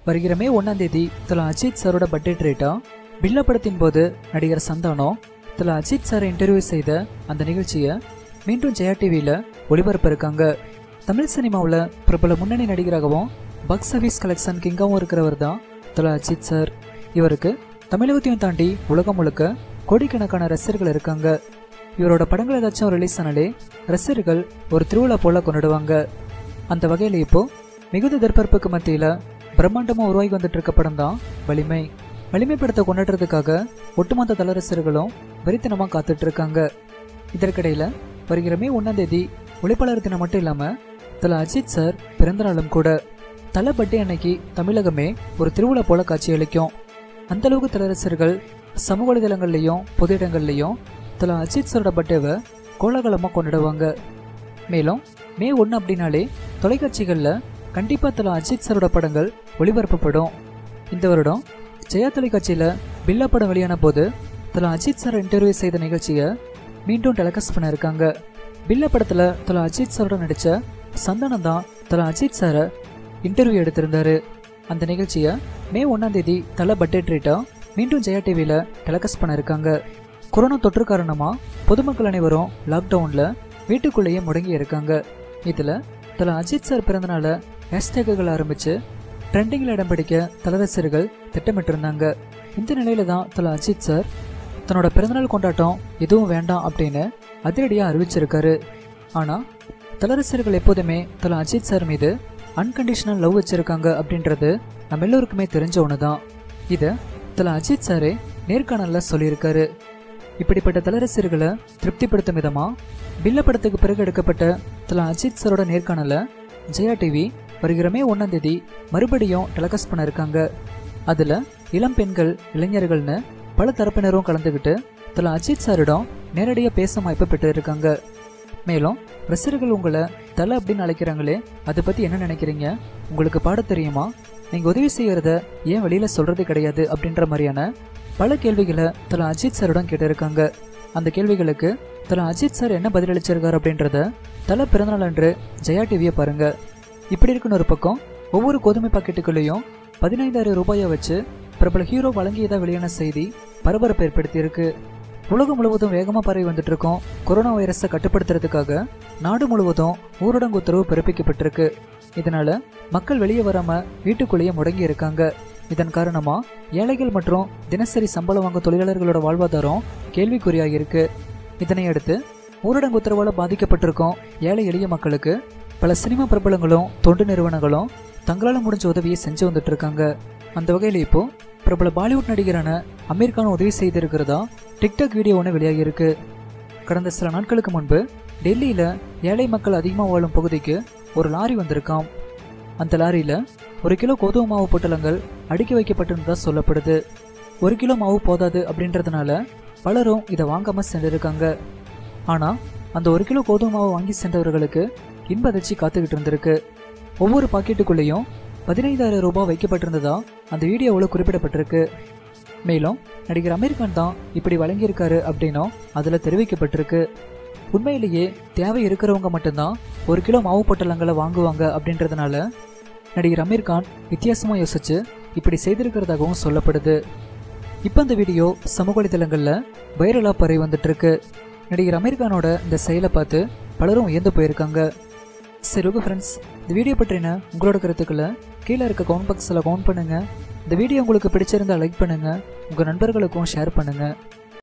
வருகிற மே ஒன்றாம் தேதி தலா அஜித் சாரோட பர்த்டே ட்ரீட்டா பில்லா படத்தின் போது நடிகர் சந்தானம் தலா அஜித் சாரை இன்டர்வியூ செய்த அந்த நிகழ்ச்சியை மீண்டும் ஜெயா டிவியில் ஒளிபரப்ப இருக்காங்க தமிழ் சினிமாவில் பிரபல முன்னணி நடிகராகவும் பாக்ஸ் ஆஃபீஸ் கலெக்ஷன் கிங்காகவும் இருக்கிறவர் தான் தலா அஜித் சார் இவருக்கு தமிழகத்தையும் தாண்டி உலகம் முழுக்க கோடிக்கணக்கான ரசிகர்கள் இருக்காங்க இவரோட படங்கள் ஏதாச்சும் ரிலீஸ் ஆனாலே ரசிகர்கள் ஒரு திருவிழா போல கொண்டாடுவாங்க அந்த வகையில் இப்போ மிகுந்த எதிர்பார்ப்புக்கு மத்தியில் பிரம்மாண்டமாக உருவாகி வந்துட்டு இருக்க படம் தான் வலிமை வலிமை படத்தை கொண்டாடுறதுக்காக ஒட்டுமொத்த தல ரசிகர்களும் வெறித்தனமாக காத்துட்டு இருக்காங்க இதற்கிடையில் வருகிற மே ஒன்றாம் தேதி உழைப்பாளர் தினம் மட்டும் இல்லாமல் தல அஜித் சார் பிறந்த நாளும் கூட தல பர்த்டே அன்னைக்கு தமிழகமே ஒரு திருவிழா போல காட்சியளிக்கும் அந்த அளவுக்கு தல ரசிகர்கள் சமூக வலைதளங்கள்லையும் பொது இடங்கள்லையும் தல அஜித் சாரோட பர்த்டேவை கோலாகலமாக கொண்டாடுவாங்க மேலும் மே ஒன்று அப்படின்னாலே தொலைக்காட்சிகளில் கண்டிப்பாக தலா அஜித் சாரோட படங்கள் ஒளிபரப்பப்படும் இந்த வருடம் ஜெயா தொலைக்காட்சியில் பில்லா படம் வெளியான போது தலா அஜித் சார் இன்டர்வியூ செய்த நிகழ்ச்சியை மீண்டும் டெலிகாஸ்ட் பண்ண இருக்காங்க பில்லா படத்தில் தலா அஜித் சாரோட நடித்த சந்தானம் தான் தலா அஜித் சாரை இன்டர்வியூ எடுத்திருந்தாரு அந்த நிகழ்ச்சியை மே ஒன்றாம் தேதி தலை பர்த்டே ட்ரீட்டாக மீண்டும் ஜெயா டிவியில் டெலிகாஸ்ட் பண்ண இருக்காங்க கொரோனா தொற்று காரணமாக பொதுமக்கள் அனைவரும் லாக்டவுனில் வீட்டுக்குள்ளேயே முடங்கி இருக்காங்க இதில் தல அஜித் சார் பிறந்தநாள ஹேஷ்டேக்குகள் ஆரம்பித்து ட்ரெண்டிங்கில் இடம் பிடிக்க தலரசிகர்கள் திட்டமிட்டிருந்தாங்க இந்த நிலையில தான் தல அஜித் சார் தன்னோட பிறந்தநாள் கொண்டாட்டம் எதுவும் வேண்டாம் அப்படின்னு அதிரடியாக அறிவிச்சிருக்காரு ஆனால் தலரசிகர்கள் எப்போதுமே தல அஜித் சார் மீது அன்கண்டிஷனல் லவ் வச்சிருக்காங்க அப்படின்றது நம்ம எல்லோருக்குமே தெரிஞ்ச ஒன்று தான் இதை தல அஜித் சாரே நேர்காணலில் சொல்லியிருக்காரு இப்படிப்பட்ட தலரசிகர்களை திருப்திப்படுத்தும் விதமா பில்ல படத்துக்கு பிறகு எடுக்கப்பட்ட தல அஜித் சாரோட நேர்காணலை ஜெயா டிவி வருகிற மே ஒன்றாம் தேதி மறுபடியும் டெலிகாஸ்ட் பண்ண இருக்காங்க அதில் இளம் பெண்கள் இளைஞர்கள்னு பல தரப்பினரும் கலந்துக்கிட்டு தல அஜித் சாரிடம் நேரடியாக பேச வாய்ப்பு பெற்று இருக்காங்க மேலும் ரசிகர்கள் உங்களை தலை அப்படின்னு அழைக்கிறாங்களே அதை பற்றி என்ன நினைக்கிறீங்க உங்களுக்கு பாட தெரியுமா நீங்கள் உதவி செய்யறத ஏன் வெளியில் சொல்கிறது கிடையாது அப்படின்ற மாதிரியான பல கேள்விகளை தல அஜித் சாரிடம் கேட்டிருக்காங்க அந்த கேள்விகளுக்கு தல அஜித் சார் என்ன பதிலளிச்சிருக்காரு அப்படின்றத தல பிறந்தநாள் அன்று ஜெயா டிவியை பாருங்க இப்படி இருக்குன்னு ஒரு பக்கம் ஒவ்வொரு கோதுமை பாக்கெட்டுக்குள்ளேயும் பதினைந்தாயிரம் ரூபாயை வச்சு பிரபல ஹீரோ வழங்கியதா வெளியான செய்தி பரபரப்பு ஏற்படுத்தியிருக்கு உலகம் முழுவதும் வேகமாக பரவி வந்துட்டு இருக்கோம் கொரோனா வைரஸை கட்டுப்படுத்துறதுக்காக நாடு முழுவதும் ஊரடங்கு உத்தரவு பிறப்பிக்கப்பட்டிருக்கு இதனால மக்கள் வெளியே வராம வீட்டுக்குள்ளேயே முடங்கி இருக்காங்க இதன் காரணமா ஏழைகள் மற்றும் தினசரி சம்பளம் வாங்க தொழிலாளர்களோட வாழ்வாதாரம் கேள்விக்குறியாகியிருக்கு இதனை அடுத்து ஊரடங்கு உத்தரவால் பாதிக்கப்பட்டிருக்கும் ஏழை எளிய மக்களுக்கு பல சினிமா பிரபலங்களும் தொண்டு நிறுவனங்களும் தங்களால் முடிஞ்ச உதவியை செஞ்சு வந்துட்டு இருக்காங்க அந்த வகையில் இப்போ பிரபல பாலிவுட் நடிகரான அமீர் கான் உதவி செய்திருக்கிறதா டிக்டாக் வீடியோ ஒன்று வெளியாகியிருக்கு கடந்த சில நாட்களுக்கு முன்பு டெல்லியில் ஏழை மக்கள் அதிகமாக வாழும் பகுதிக்கு ஒரு லாரி வந்திருக்காம் அந்த லாரியில் ஒரு கிலோ கோதுமை மாவு பொட்டலங்கள் அடுக்கி வைக்கப்பட்டிருந்ததா சொல்லப்படுது ஒரு கிலோ மாவு போதாது அப்படின்றதுனால பலரும் இதை வாங்காம சென்றிருக்காங்க ஆனால் அந்த ஒரு கிலோ கோதுமை மாவு வாங்கி சென்றவர்களுக்கு இன்ப அதிர்ச்சி காத்துக்கிட்டு இருந்திருக்கு ஒவ்வொரு பாக்கெட்டுக்குள்ளேயும் பதினைந்தாயிரம் ரூபாய் வைக்கப்பட்டிருந்ததா அந்த வீடியோவில் குறிப்பிடப்பட்டிருக்கு மேலும் நடிகர் அமீர் கான் தான் இப்படி வழங்கியிருக்காரு அப்படின்னும் அதில் தெரிவிக்கப்பட்டிருக்கு உண்மையிலேயே தேவை இருக்கிறவங்க மட்டும்தான் ஒரு கிலோ மாவு பொட்டலங்களை வாங்குவாங்க அப்படின்றதுனால நடிகர் அமீர் கான் வித்தியாசமாக யோசிச்சு இப்படி செய்திருக்கிறதாகவும் சொல்லப்படுது இப்போ அந்த வீடியோ சமூக வலைதளங்களில் வைரலாக பரவி வந்துட்டு இருக்கு நடிகர் அமீர் கானோட இந்த செயலை பார்த்து பலரும் உயர்ந்து போயிருக்காங்க சரி ஓகே ஃப்ரெண்ட்ஸ் இந்த வீடியோ பற்றின உங்களோட கருத்துக்களை கீழே இருக்க கவுண்ட் பாக்ஸில் கவுண்ட் பண்ணுங்கள் இந்த வீடியோ உங்களுக்கு பிடிச்சிருந்தா லைக் பண்ணுங்கள் உங்கள் நண்பர்களுக்கும் ஷேர் பண்ணுங்கள்